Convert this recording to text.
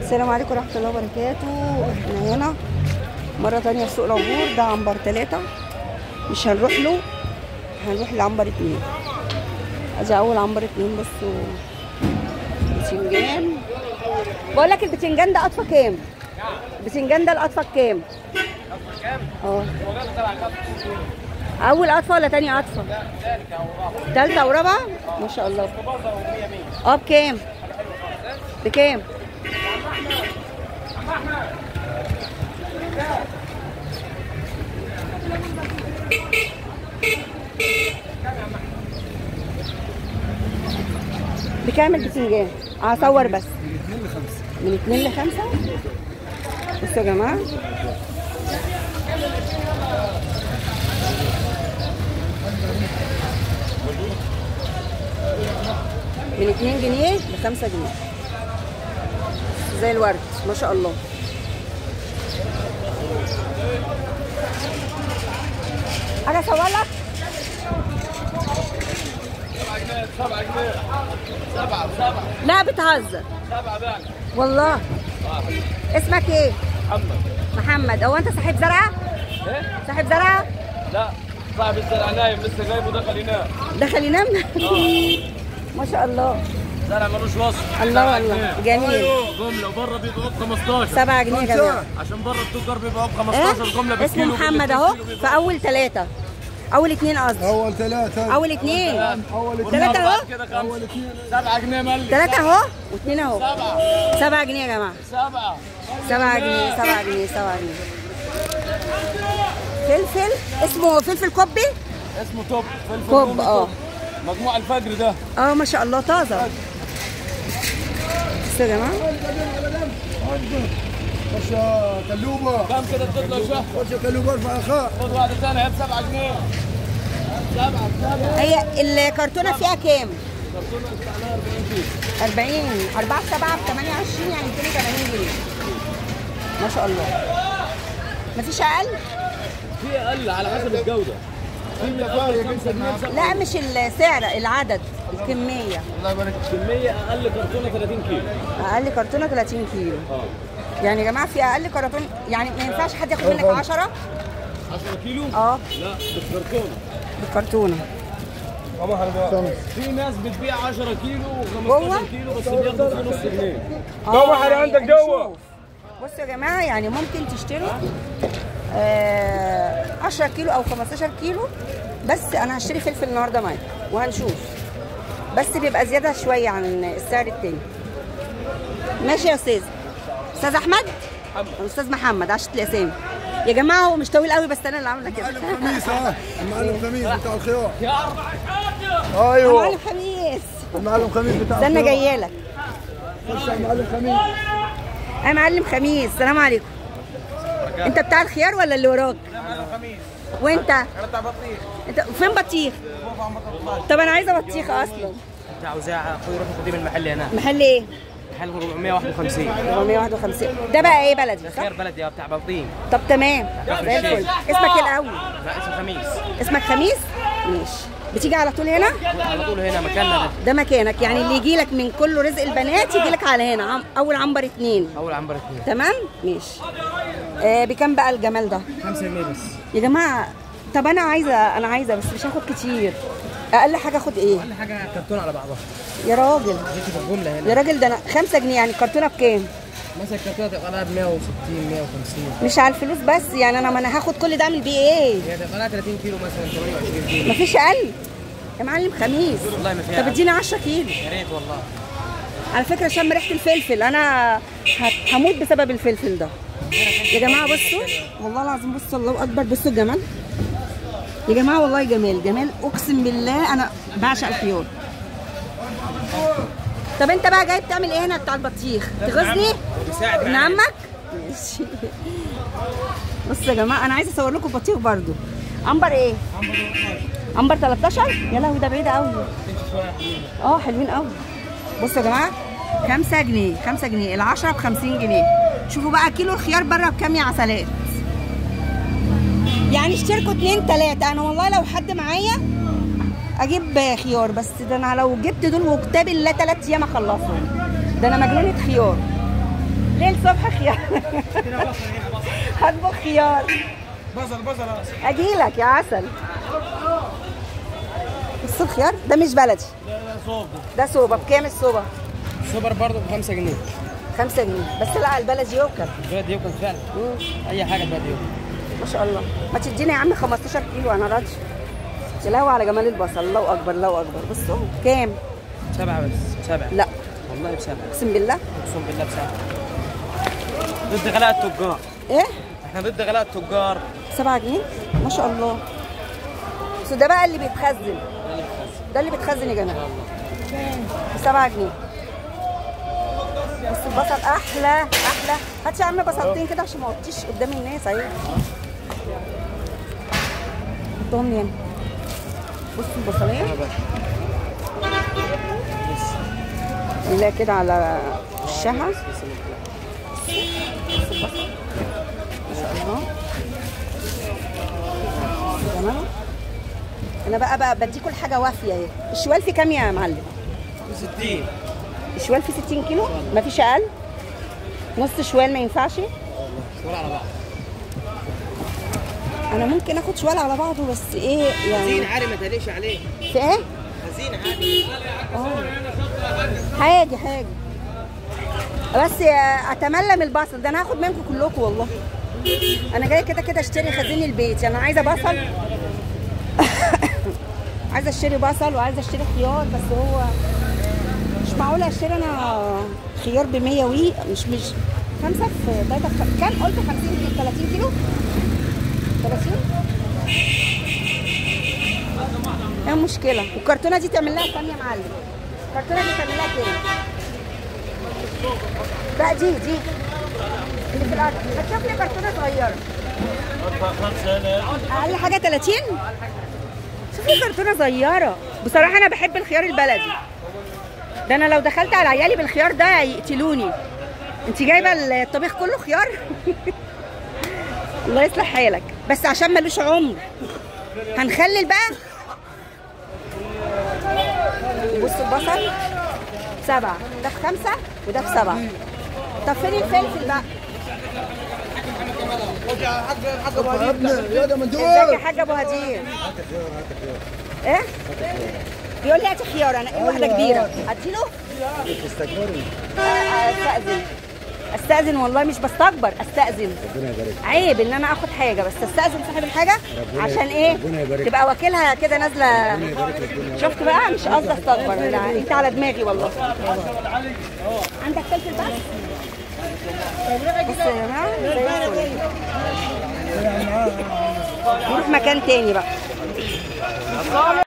السلام عليكم ورحمة الله وبركاته احنا هنا مرة تانية في سوق العبور ده عنبر تلاتة مش هنروح له هنروح لعنبر اتنين ادي اول عنبر اتنين بصوا بتنجان بقول لك البتنجان ده قطفة كام؟ البتنجان ده القطفة كام؟ اه اول قطفة ولا تاني قطفة؟ تالتة ورابعة؟ ما شاء الله اه بكام؟ بكام؟ بكام البتنجان؟ هصور بس من اتنين لخمسة بصوا يا جماعة من اتنين جنيه لخمسة جنيه زي الورد ما شاء الله انا اصور لك سبعة جنيه سبعة سبعة لا بتهزر سبعة بقى والله اسمك ايه محمد محمد هو انت صاحب زرعه ايه؟ صاحب زرعه لا صاحب الزرع نايم لسه جايبه دخل ينام دخل ينام ما شاء الله زرع ملوش وصف الله سبعة والله. جنيه. جميل. ايوه جملة وبره بيبقوا ب 15 7 جنيه يا جماعه عشان بره التجار بيبقوا ب ايه 15 جملة اسمه بالكيلو محمد اهو في اول ثلاثة اول اتنين قصدي اول ثلاثة اول اتنين اول ثلاثة اهو كده خمسة سبعة جنيه ملك ثلاثة اهو واثنين اهو سبعة سبعة جنيه يا جماعة سبعة سبعة جنيه سبعة جنيه سبعة جنيه فلفل اسمه فلفل كوبي اسمه توب فلفل كوب، رومي اه. توب. مجموع الفجر ده اه ما شاء الله طازة بصوا يا جماعة خش كلوبة كم كده تطلع شهر خش كلوبة ارفع اخاء خد واحدة ثانية هي ب 7 جنيه سبعة سبعة هي الكرتونة فيها كام؟ كرتونة عليها 40 كيلو 40 4 في 7 ب 28 يعني 280 جنيه ما شاء الله مفيش اقل؟ في اقل على حسب الجودة في من اول 5 جنيه ل 7 لا مش السعر العدد الكمية الله يبارك كمية اقل كرتونة 30 كيلو اقل كرتونة 30 كيلو اه يعني يا جماعة في اقل كرتون يعني ما ينفعش حد ياخد منك 10 10 كيلو اه لا بالكرتونة بالكرتونة خمس في ناس بتبيع 10 كيلو جوه؟ و15 كيلو بس بياخدوا فيه نص جنيه جوه عندك جوه بصوا يا جماعة يعني ممكن تشتروا آه 10 كيلو او 15 كيلو بس انا هشتري فلفل النهارده معاك وهنشوف بس بيبقى زيادة شوية عن السعر التاني ماشي يا استاذ استاذ احمد محمد. استاذ محمد عشت الاسامي يا جماعة هو مش طويل قوي بس انا اللي عاملة كده معلم خميس ها المعلم خميس بتاع الخيار يا اربع ايوه معلم خميس المعلم خميس بتاع استنى الخيار جايه لك خش على المعلم خميس يا معلم خميس السلام عليكم انت بتاع الخيار ولا اللي وراك وانت بتاع بطيخ انت فين بطيخ طب انا عايزه بطيخ اصلا انت عاوزاها اخوي روح خديه من المحل هنا محل ايه محل 451 451 ده بقى ايه بلدي صح خير بلدي اه بتاع بلطيم طب تمام زي الفل اسمك ايه الاول لا اسمه خميس اسمك خميس ماشي بتيجي على طول هنا على طول هنا مكاننا ده ده مكانك يعني اللي يجي لك من كله رزق البنات يجي لك على هنا عم- اول عنبر اتنين اول عنبر اثنين تمام ماشي آه بكام بقى الجمال ده 5 جنيه بس يا جماعه طب انا عايزه انا عايزه بس مش هاخد كتير اقل حاجه اخد ايه كل حاجه كرتون على بعضها يا راجل دي تبقى جمله هنا يا راجل ده انا 5 جنيه يعني الكرتونه بكام مثلا الكرتونه تبقى لها ب 160 150 مش على الفلوس بس يعني انا ما انا هاخد كل ده اعمل بيه ايه هي تبقى لها 30 كيلو مثلا 28 كيلو مفيش اقل يا معلم خميس والله ما فيها طب اديني 10 كيلو يا ريت والله على فكره شم ريحه الفلفل انا ه- هموت بسبب الفلفل ده يا جماعه بصوا والله العظيم بصوا الله اكبر بصوا الجمال يا جماعه والله جمال جمال اقسم بالله انا بعشق الخيار طب انت بقى جاي بتعمل ايه هنا بتاع البطيخ تغزني بيساعد ابن عمك ماشي بصوا يا جماعه انا عايزه اصور لكم بطيخ برضو عنبر ايه عنبر 13 يا لهوي ده بعيد قوي اه حلوين قوي بصوا يا جماعه 5 جنيه 5 جنيه ال 10 ب 50 جنيه شوفوا بقى كيلو الخيار بره بكام يا عسلات يعني اشتركوا اتنين تلاته انا والله لو حد معايا اجيب خيار بس ده انا لو جبت دول وكتاب الله تلات ايام اخلصهم ده انا مجنونه خيار ليه الصبح خيار هطبخ خيار بصل بصل اجيلك يا عسل بص الخيار ده مش بلدي لا صوب ده صوبه بكام الصوبه السوبر برضه ب 5 جنيه خمسة جنيه بس لا البلدي يوكل البلد يوكل فعلا اي حاجه البلد يوكل ما شاء الله ما تديني يا عم 15 كيلو انا راضي تلاوة على جمال البصل الله اكبر الله اكبر بصوا كام سبعه بس سبعه لا والله بسبعه اقسم بالله اقسم بالله بسبعه ضد غلاء التجار ايه احنا ضد غلاء التجار 7 جنيه ما شاء الله بس ده بقى اللي بيتخزن ده اللي بيتخزن يا جماعه 7 جنيه بس البصل احلى احلى هات يا عم بصلتين كده عشان ما اقطيش قدام الناس اهي حطهم لي هنا بصوا البصليه نلاقي كده على وشها بص البصل ما شاء الله بصوا جماله انا بقى بقى بديكوا الحاجه وافيه اهي الشوال في كام يا معلم 60 الشوال في 60 كيلو مفيش اقل نص شوال ما ينفعش صور على بعض انا ممكن اخد شوال على بعضه بس ايه خزين يعني عالي ما تقلقش عليه في ايه خزين عالي حاجه حاجه بس اتملم البصل ده انا هاخد منكم كلكم والله انا جاي كده كده اشتري خزين البيت يعني انا عايزه بصل عايزه اشتري بصل وعايزه اشتري خيار بس هو مش معقول اشتري انا خيار ب 100 وي مش مش خمسه في تلاته خ- كام قلت 50 كيلو 30 كيلو 30 ايه المشكله والكرتونه دي تعمل لها كام يا معلم الكرتونه دي تعمل لها كام لا دي دي اللي في الارض هتشوف لي كرتونه صغيره اقل حاجه 30 شوفي كرتونه صغيره بصراحه انا بحب الخيار البلدي ده انا لو دخلت على عيالي بالخيار ده يقتلوني انت جايبه الطبيخ كله خيار الله يصلح حالك بس عشان ملوش عمر هنخلل بقى بص البصل سبعة ده بخمسة وده بسبعة طب فين الفلفل بقى؟ يا ابني يا ده من ازيك يا دول حاج ابو هدير؟ ايه؟ بيقول لي هاتي خيار انا ايه واحدة كبيرة اديله؟ تستكبري آه، آه، استأذن استأذن والله مش بستكبر استأذن ربنا يبارك عيب ان انا اخد حاجة بس استأذن صاحب الحاجة ربنا- عشان ايه؟ ربنا يبارك. تبقى واكلها كده نازلة يبارك لك الدنيا شفت بقى مش قصدي استكبر لا انت على دماغي والله عندك فلفل بس بص يا جماعه زي الفل نروح مكان تاني بقى